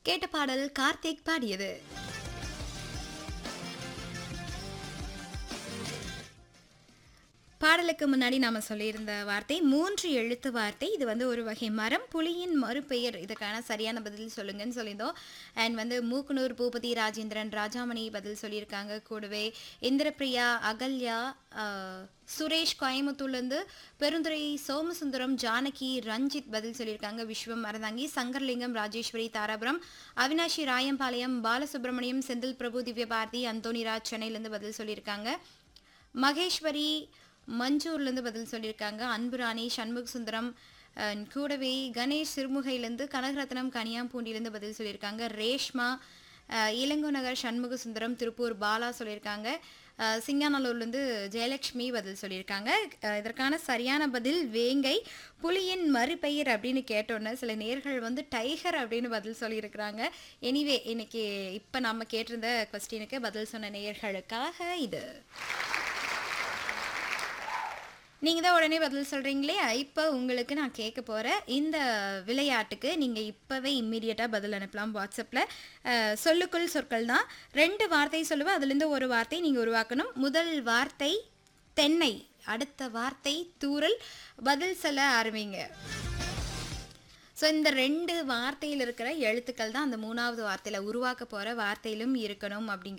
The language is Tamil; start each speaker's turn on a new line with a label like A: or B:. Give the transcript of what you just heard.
A: கேட்ட பாடல் கார்த்திக் பாடியது பாடலுக்கு முன்னாடி நாம சொல்லியிருந்த வார்த்தை மூன்று எழுத்து வார்த்தை இது வந்து ஒரு வகை மரம் புலியின் மறுபெயர் இதுக்கான சரியான பதில் சொல்லுங்கன்னு சொல்லியிருந்தோம் அண்ட் வந்து மூக்குனூர் பூபதி ராஜேந்திரன் ராஜாமணி பதில் சொல்லியிருக்காங்க கூடவே இந்திரபிரியா அகல்யா ஆஹ், சுரேஷ் கோயம்புத்தூர்லேருந்து பெருந்துறை சோமசுந்தரம் ஜானகி ரஞ்சித் பதில் சொல்லியிருக்காங்க விஸ்வம் மரதாங்கி சங்கர்லிங்கம் ராஜேஸ்வரி தாராபுரம் அவினாஷி ராயம்பாளையம் பாலசுப்ரமணியம் செந்தில் பிரபு திவ்யபாரதி அந்தோனிராஜ் சென்னையிலேருந்து பதில் சொல்லியிருக்காங்க மகேஸ்வரி மஞ்சூர்லேருந்து பதில் சொல்லியிருக்காங்க அன்புராணி சண்முக சுந்தரம் அஹ், கூடவே கணேஷ் சிறுமுகையிலேருந்து கனகரத்னம் கனியாம்பூண்டிலேருந்து பதில் சொல்லியிருக்காங்க ரேஷ்மா அஹ், இளங்கோ நகர் சண்முக சுந்தரம் திருப்பூர் பாலா சொல்லியிருக்காங்க அஹ், சிங்காநல்லூர்லேருந்து ஜெயலக்ஷ்மி பதில் சொல்லியிருக்காங்க அஹ், இதற்கான சரியான பதில் வேங்கை புலியின் மறுபெயர் அப்படின்னு கேட்டோன்னே சில நேர்கள் வந்து டைகர் அப்படின்னு பதில் சொல்லியிருக்கிறாங்க எனிவே இன்னைக்கு இப்போ நம்ம கேட்டிருந்த கொஸ்டினுக்கு பதில் சொன்ன நேயர்களுக்காக இது நீங்கள் தான் உடனே பதில் சொல்கிறீங்களே இப்போ உங்களுக்கு நான் கேட்க போகிற இந்த விளையாட்டுக்கு நீங்கள் இப்போவே இம்மீடியட்டாக பதில் அனுப்பலாம் வாட்ஸ்அப்பில் அஹ், சொல்லுக்குள் சொற்கள் தான் ரெண்டு வார்த்தை சொல்லுவேன் அதுலேருந்து ஒரு வார்த்தை நீங்கள் உருவாக்கணும் முதல் வார்த்தை தென்னை அடுத்த வார்த்தை தூறல் பதில் சொல்ல ஆரம்பிங்க ஸோ இந்த ரெண்டு வார்த்தையில் இருக்கிற எழுத்துக்கள் தான் அந்த மூணாவது வார்த்தையில் உருவாக்க போகிற வார்த்தையிலும் இருக்கணும் அப்படிங்கிற